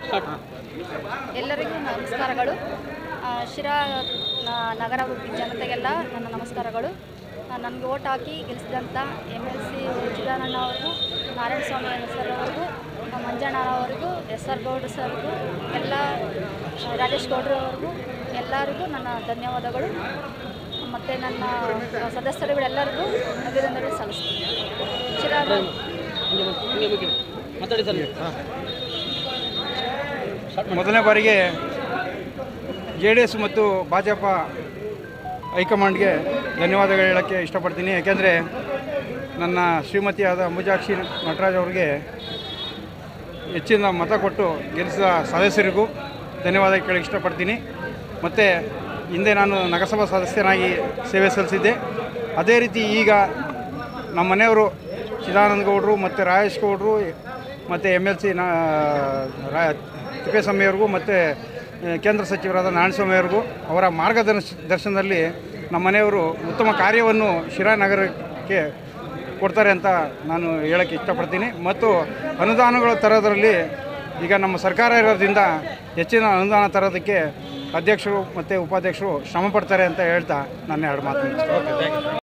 ಎಲ್ಲರಿಗೂ ನಮಸ್ಕಾರಗಳು ಆ, ಶಿರಾ ನ- ನಗರ ಜನತೆಗೆಲ್ಲ ನನ್ನ ನಮಸ್ಕಾರಗಳು ನನಗೆ ಓಟ್ ಹಾಕಿ ಗೆಲ್ಲಿಸಿದಂಥ ಎಮ್ ಎಲ್ ಸಿ ಚಿದಾನಣ್ಣ ಅವ್ರಿಗೂ ನಾರಾಯಣ ಸ್ವಾಮಿ ಸರ್ ಅವ್ರಿಗೂ ಮಂಜಣ್ಣ ಅವರಿಗೂ ಎಸ್ ಆರ್ ಗೌಡ್ರು ಸರ್ಗೂ ಎಲ್ಲ ಆ, ರಾಜೇಶ್ ಗೌಡ್ರು ಅವ್ರಿಗೂ ಎಲ್ಲರಿಗೂ ನನ್ನ ಧನ್ಯವಾದಗಳು ಮತ್ತು ನನ್ನ ಸದಸ್ಯರುಗಳೆಲ್ಲರಿಗೂ ಅಭಿನಂದನೆ ಸಲ್ಲಿಸ್ತೀನಿ ಶಿರಾ ಮಾತಾಡಿ ಸರ್ ಮೊದಲನೇ ಬಾರಿಗೆ ಜೆ ಡಿ ಎಸ್ ಮತ್ತು ಭಾಜಪ ಹೈಕಮಾಂಡ್ಗೆ ಧನ್ಯವಾದಗಳು ಹೇಳೋಕ್ಕೆ ಇಷ್ಟಪಡ್ತೀನಿ ಯಾಕೆಂದರೆ ನನ್ನ ಶ್ರೀಮತಿಯಾದ ಅಂಬುಜಾಕ್ಷಿ ನಟರಾಜ್ ಅವರಿಗೆ ಹೆಚ್ಚಿನ ಮತ ಕೊಟ್ಟು ಗೆಲ್ಲಿಸಿದ ಸದಸ್ಯರಿಗೂ ಧನ್ಯವಾದ ಕೇಳಕ್ಕೆ ಇಷ್ಟಪಡ್ತೀನಿ ಮತ್ತು ಹಿಂದೆ ನಾನು ನಗರಸಭಾ ಸದಸ್ಯನಾಗಿ ಸೇವೆ ಸಲ್ಲಿಸಿದ್ದೆ ಅದೇ ರೀತಿ ಈಗ ನಮ್ಮ ಮನೆಯವರು ಚಿದಾನಂದ ಗೌಡರು ಮತ್ತು ರಾಜೇಶ್ ಗೌಡರು ಮತ್ತು ಎಮ್ ಎಲ್ ಸಿ ನಾ ರಾ ತಿಪ್ಪೇಸ್ವಾಮಿಯವ್ರಿಗೂ ಮತ್ತು ಆ, ಕೇಂದ್ರ ಸಚಿವರಾದ ನಾರಾಯಣಸ್ವಾಮಿಯವ್ರಿಗೂ ಅವರ ಮಾರ್ಗದರ್ಶ ದರ್ಶನದಲ್ಲಿ ನಮ್ಮ ಮನೆಯವರು ಉತ್ತಮ ಕಾರ್ಯವನ್ನು ಶಿರಾ ನಗರಕ್ಕೆ ಕೊಡ್ತಾರೆ ಅಂತ ನಾನು ಹೇಳೋಕ್ಕೆ ಇಷ್ಟಪಡ್ತೀನಿ ಮತ್ತು ಅನುದಾನಗಳು ತರೋದರಲ್ಲಿ ಈಗ ನಮ್ಮ ಸರ್ಕಾರ ಇರೋದ್ರಿಂದ ಹೆಚ್ಚಿನ ಅನುದಾನ ತರೋದಕ್ಕೆ ಅಧ್ಯಕ್ಷರು ಮತ್ತು ಉಪಾಧ್ಯಕ್ಷರು ಶ್ರಮ ಪಡ್ತಾರೆ ಅಂತ ಹೇಳ್ತಾ ನನ್ನ ಎರಡು ಮಾತು ಮುಗಿಸ್ತೇನೆ.